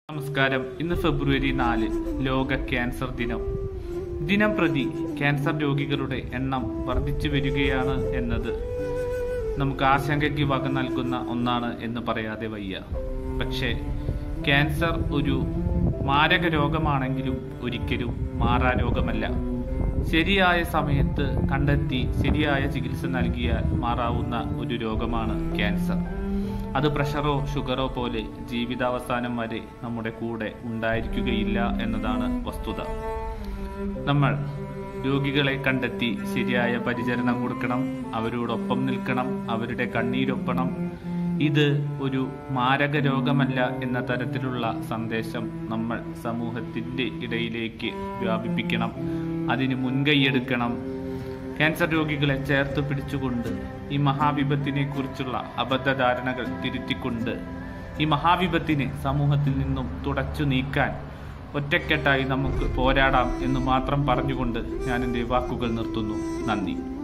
നമസ്കാരം ഇന്ന് ഫെബ്രുവരി നാല് ലോക ക്യാൻസർ ദിനം ദിനം പ്രതി ക്യാൻസർ രോഗികളുടെ എണ്ണം വർദ്ധിച്ചു വരികയാണ് എന്നത് നമുക്ക് ആശങ്കയ്ക്ക് വക നൽകുന്ന ഒന്നാണ് എന്ന് പറയാതെ വയ്യ പക്ഷേ ക്യാൻസർ ഒരു മാരക രോഗമാണെങ്കിലും ഒരിക്കലും മാറാ രോഗമല്ല ശരിയായ സമയത്ത് കണ്ടെത്തി ശരിയായ ചികിത്സ നൽകിയാൽ മാറാവുന്ന ഒരു രോഗമാണ് ക്യാൻസർ അത് പ്രഷറോ ഷുഗറോ പോലെ ജീവിതാവസാനം വരെ നമ്മുടെ കൂടെ ഉണ്ടായിരിക്കുകയില്ല എന്നതാണ് വസ്തുത നമ്മൾ രോഗികളെ കണ്ടെത്തി ശരിയായ പരിചരണം കൊടുക്കണം അവരോടൊപ്പം നിൽക്കണം അവരുടെ കണ്ണീരൊപ്പണം ഇത് ഒരു മാരക രോഗമല്ല എന്ന തരത്തിലുള്ള സന്ദേശം നമ്മൾ സമൂഹത്തിൻ്റെ ഇടയിലേക്ക് വ്യാപിപ്പിക്കണം അതിന് മുൻകൈയെടുക്കണം ക്യാൻസർ രോഗികളെ ചേർത്ത് പിടിച്ചുകൊണ്ട് ഈ മഹാവിപത്തിനെ കുറിച്ചുള്ള അബദ്ധധാരണകൾ തിരുത്തിക്കൊണ്ട് ഈ മഹാവിപത്തിനെ സമൂഹത്തിൽ നിന്നും തുടച്ചു നീക്കാൻ ഒറ്റക്കെട്ടായി നമുക്ക് പോരാടാം എന്ന് മാത്രം പറഞ്ഞുകൊണ്ട് ഞാൻ എൻ്റെ വാക്കുകൾ നിർത്തുന്നു നന്ദി